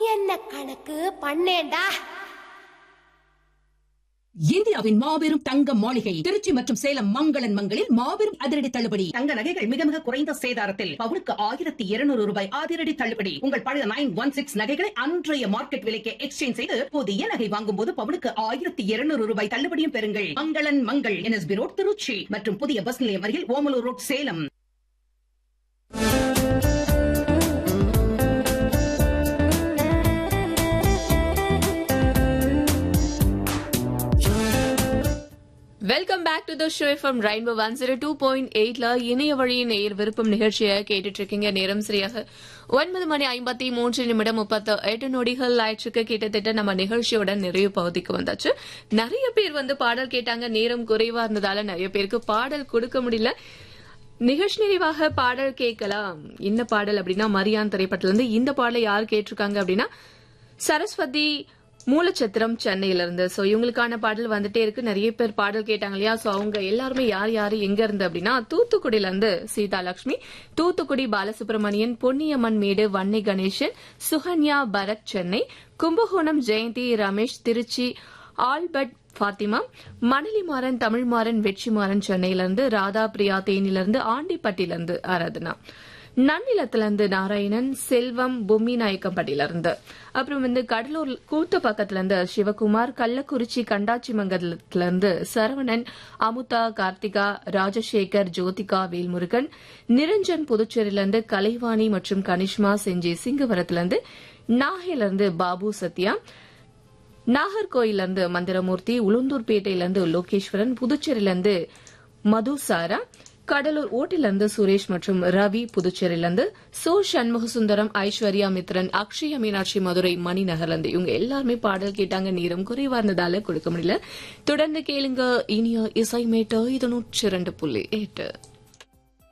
என்ன கணக்கு பண்ணேன்டா இந்தியாவின் மாபெரும் தங்க மாளிகை திருச்சி மற்றும் சேலம் மங்களன் மங்களில் மாபெரும் அதிரடி தள்ளுபடி தங்க நகைகள் மிக மிக குறைந்த சேதாரத்தில் பவுனுக்கு ஆயிரத்தி இருநூறு ரூபாய் அதிரடி தள்ளுபடி உங்கள் பழைய நைன் ஒன் சிக்ஸ் நகைகளை அன்றைய மார்க்கெட் விலைக்கு எக்ஸ்சேஞ்ச் செய்து புதிய நகை வாங்கும் போது பவுனுக்கு ஆயிரத்தி இருநூறு ரூபாய் தள்ளுபடியும் பெறுங்கள் மங்களன் மங்கள் என்எஸ்பி ரோட் திருச்சி மற்றும் புதிய பஸ் நிலையம் அருகில் Omalur road Salem welcome back to the show from Rainbow one zero two point எயிட்ல இணைய வழியின் நேர் விருப்பம் நிகழ்ச்சியை கேட்டுட்டு இருக்கீங்க நேரம் சரியாக ஒன்பது மணி ஐம்பத்தி மூன்று நிமிடம் முப்பத்து எட்டு நொடிகள் ஆயிடுச்சுக்கு கிட்டத்தட்ட நம்ம நிகழ்ச்சியோட நிறைவு பகுதிக்கு வந்தாச்சு நிறைய பேர் வந்து பாடல் கேட்டாங்க நேரம் குறைவா இருந்ததால நிறைய பேருக்கு பாடல் கொடுக்க முடியல நிகழ்ச்சி நிறைவாக பாடல் கேட்கலாம் இந்த பாடல் அப்படின்னா மரியான் திரைப்படத்துல இருந்து இந்த பாடலை யார் கேட்டிருக்காங்க அப்படின்னா சரஸ்வதி மூலச்சத்திரம் சென்னையில இருந்து சோ இவங்களுக்கான பாடல் வந்துட்டே இருக்கு நிறைய பேர் பாடல் கேட்டாங்க இல்லையா சோ அவங்க எல்லாருமே யார் யாரு எங்க இருந்து அப்படின்னா தூத்துக்குடியில இருந்து சீதாலட்சுமி தூத்துக்குடி பாலசுப்ரமணியன் பொன்னியம்மன் மேடு வன்னை கணேசன் சுகன்யா பரத் சென்னை கும்பகோணம் ஜெயந்தி ரமேஷ் திருச்சி ஆல்பர்ட் ஃபாத்திமா மணலிமாறன் தமிழ்மாறன் வெற்றிமாறன் சென்னையிலிருந்து ராதா பிரியா தேனிலிருந்து ஆண்டிப்பட்டியிலிருந்து ஆராதனா நன்னிலத்திலிருந்து நாராயணன் செல்வம் பொம்மி நாயக்கம்பட்டியிலிருந்து அப்புறம் வந்து கடலூர் கூத்த பக்கத்துல இருந்து சிவகுமார் கள்ளக்குறிச்சி கண்டாச்சி மங்கலத்திலிருந்து சரவணன் அமுதா கார்த்திகா ராஜசேகர் ஜோதிகா வேல்முருகன் நிரஞ்சன் புதுச்சேரியிலிருந்து கலைவாணி மற்றும் கனிஷ்மா செஞ்சி சிங்கவரத்திலிருந்து நாகையிலிருந்து பாபு சத்யா நாகர்கோயிலிருந்து மந்திரமூர்த்தி உளுந்தூர்பேட்டையிலிருந்து லோகேஸ்வரன் புதுச்சேரியிலிருந்து மது சாரா கடலூர் ஓட்டிலிருந்து சுரேஷ் மற்றும் ரவி புதுச்சேரியிலிருந்து சோ சண்முக சுந்தரம் ஐஸ்வர்யா மித்ரன் அக்ஷய மீனாட்சி மதுரை மணிநகர்லேருந்து இவங்க எல்லாருமே பாடல் கேட்டாங்க நேரம் குறைவா இருந்ததால கொடுக்க முடியல தொடர்ந்து கேளுங்க இனிய இசை மேட்டர் இது நூற்றி இரண்டு புள்ளி எட்டு